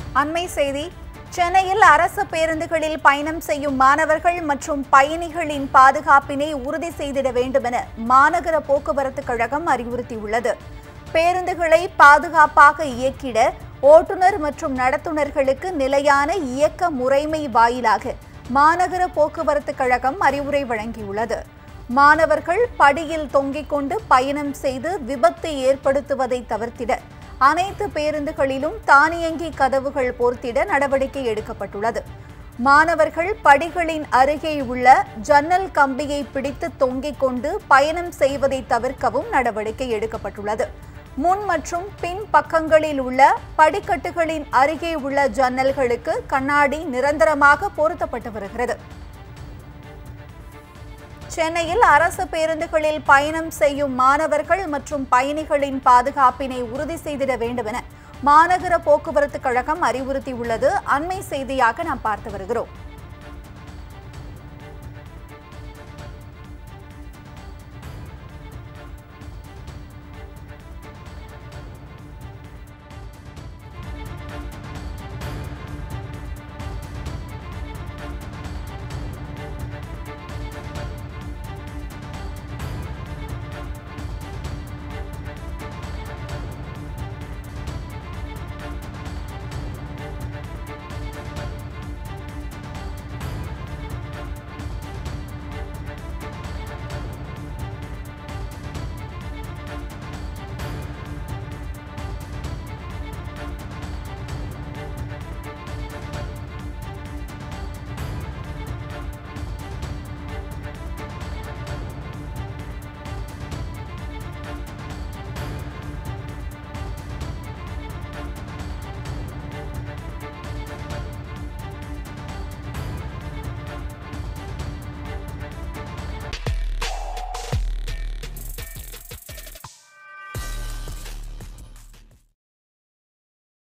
அண்மை செய்தி சென்னையில் அரசு பேருந்துகளில் பயணம் செய்யும் மாணவர்கள் மற்றும் பயணிகளின் பாதுகாப்பினை உறுதி செய்திட வேண்டுமென மாநகர போக்குவரத்து கழகம் அறிவுறுத்தியுள்ளது பேருந்துகளை பாதுகாப்பாக இயக்கிட ஓட்டுநர் மற்றும் நடத்துனர்களுக்கு நிலையான இயக்க முறைமை வாயிலாக மாநகர போக்குவரத்து கழகம் அறிவுரை வழங்கியுள்ளது மாணவர்கள் படியில் தொங்கிக் கொண்டு பயணம் செய்து விபத்து ஏற்படுத்துவதை தவிர்த்திட அனைத்து பேருந்துகளிலும் தானியங்கி கதவுகள் பொருத்திட நடவடிக்கை எடுக்கப்பட்டுள்ளது மாணவர்கள் படிகளின் அருகே உள்ள ஜன்னல் கம்பியை பிடித்து தொங்கிக் கொண்டு பயணம் செய்வதை தவிர்க்கவும் நடவடிக்கை எடுக்கப்பட்டுள்ளது முன் மற்றும் பின் பக்கங்களில் உள்ள படிக்கட்டுகளின் அருகே உள்ள ஜன்னல்களுக்கு கண்ணாடி நிரந்தரமாக பொருத்தப்பட்டு வருகிறது சென்னையில் அரசு பேருந்துகளில் பயணம் செய்யும் மாணவர்கள் மற்றும் பயணிகளின் பாதுகாப்பினை உறுதி செய்திட வேண்டுமென மாநகர போக்குவரத்து கழகம் அறிவுறுத்தியுள்ளது அண்மை செய்தியாக நாம் பார்த்து வருகிறோம்